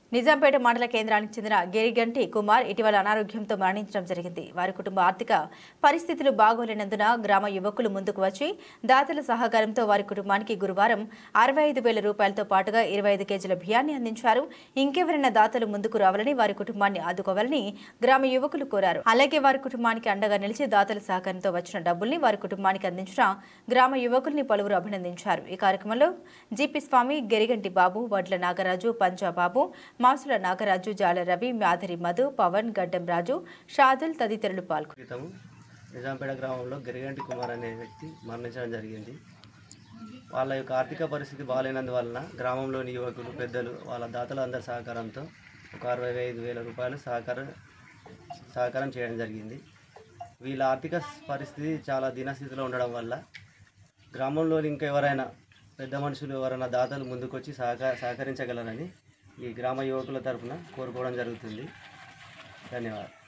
నిజాంపేట మండల కేంద్రానికి చెందిన గిరిగంటి కుమార్ ఇటీవల అనారోగ్యంతో మరణించడం జరిగింది వారి కుటుంబ ఆర్థిక పరిస్థితులు బాగోలేనందున గ్రామ యువకులు ముందుకు వచ్చి దాతల సహకారంతో వారి కుటుంబానికి గురువారం అరవై ఐదు వేల రూపాయలతో పాటుగా ఇరవై ఐదు కేజీల బియ్యాన్ని అందించారు ఇంకెవరైనా దాతలు ముందుకు రావాలని వారి కుటుంబాన్ని ఆదుకోవాలని గ్రామ యువకులు కోరారు అలాగే వారి కుటుంబానికి అండగా నిలిచి దాతల సహకారంతో వచ్చిన డబ్బుల్ని వారి కుటుంబానికి అందించిన గ్రామ యువకుల్ని పలువురు అభినందించారు ఈ కార్యక్రమంలో జీపీ స్వామి గెరిగంటి బాబు వడ్ల నాగరాజు పంజాబాబు మాసుల నాగరాజు జాల రవి మాధరి మధు పవన్ గడ్డం రాజు షాదుల్ తదితరులు పాల్గొన్నారు క్రితం నిజాంపేట గ్రామంలో గిరిగంటి కుమార్ అనే వ్యక్తి మరణించడం జరిగింది వాళ్ళ యొక్క ఆర్థిక పరిస్థితి బాగాలేనందువలన గ్రామంలోని యువకులు పెద్దలు వాళ్ళ దాతల అందరి సహకారంతో ఒక అరవై ఐదు వేల రూపాయలు సహకారం సహకారం చేయడం జరిగింది వీళ్ళ ఆర్థిక పరిస్థితి చాలా దీనస్థితిలో ఉండడం వల్ల గ్రామంలోని ఇంకా ఎవరైనా పెద్ద మనుషులు ఎవరైనా దాతలు ముందుకొచ్చి సహక సహకరించగలరని ఈ గ్రామ యువకుల తరపున కోరుకోవడం జరుగుతుంది ధన్యవాదాలు